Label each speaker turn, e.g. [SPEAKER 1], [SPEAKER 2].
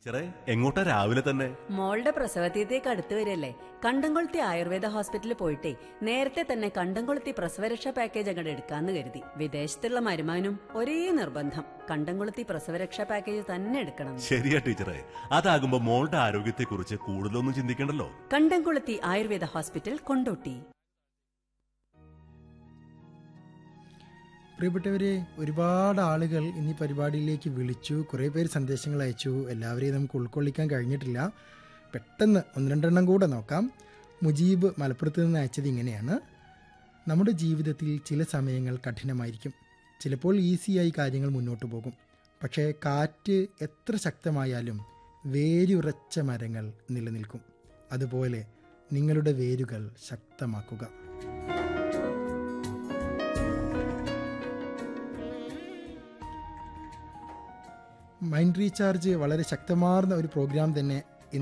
[SPEAKER 1] ടീച്ചറെ എങ്ങോട്ടാ രാവിലെ തന്നെ
[SPEAKER 2] മോളുടെ പ്രസവതീയത്തേക്ക് അടുത്ത് വരല്ലേ കണ്ടംകൊളുത്തി ആയുർവേദ ഹോസ്പിറ്റലിൽ പോയിട്ടേ നേരത്തെ തന്നെ കണ്ടംകൊളുത്തി പ്രസവരക്ഷാ പാക്കേജ് അങ്ങോട്ട് എടുക്കാന്ന് കരുതി വിദേശത്തുള്ള മരുമാനും ഒരേ നിർബന്ധം കണ്ടംകൊളുത്തി പ്രസവരക്ഷാ പാക്കേജ് തന്നെ എടുക്കണം
[SPEAKER 1] ശരിയാ ടീച്ചറെ അതാകുമ്പോ മോളുടെ ആരോഗ്യത്തെക്കുറിച്ച് കൂടുതലൊന്നും ചിന്തിക്കണ്ടല്ലോ
[SPEAKER 2] കണ്ടംകൊളുത്തി ആയുർവേദ ഹോസ്പിറ്റൽ കൊണ്ടോട്ടി
[SPEAKER 3] പ്രിയപ്പെട്ടവരെ ഒരുപാട് ആളുകൾ ഇന്ന് ഈ പരിപാടിയിലേക്ക് വിളിച്ചു കുറേ പേര് സന്ദേശങ്ങൾ അയച്ചു എല്ലാവരെയും നമുക്ക് ഉൾക്കൊള്ളിക്കാൻ കഴിഞ്ഞിട്ടില്ല പെട്ടെന്ന് ഒന്ന് രണ്ടെണ്ണം കൂടെ നോക്കാം മുജീബ് മലപ്പുറത്ത് നിന്ന് അയച്ചത് ഇങ്ങനെയാണ് നമ്മുടെ ജീവിതത്തിൽ ചില സമയങ്ങൾ കഠിനമായിരിക്കും ചിലപ്പോൾ ഈസിയായി കാര്യങ്ങൾ മുന്നോട്ട് പോകും പക്ഷേ കാറ്റ് എത്ര ശക്തമായാലും വേരുറച്ച മരങ്ങൾ നിലനിൽക്കും അതുപോലെ നിങ്ങളുടെ വേരുകൾ ശക്തമാക്കുക മൈൻഡ് റീചാർജ് വളരെ ശക്തമാർന്ന ഒരു പ്രോഗ്രാം തന്നെ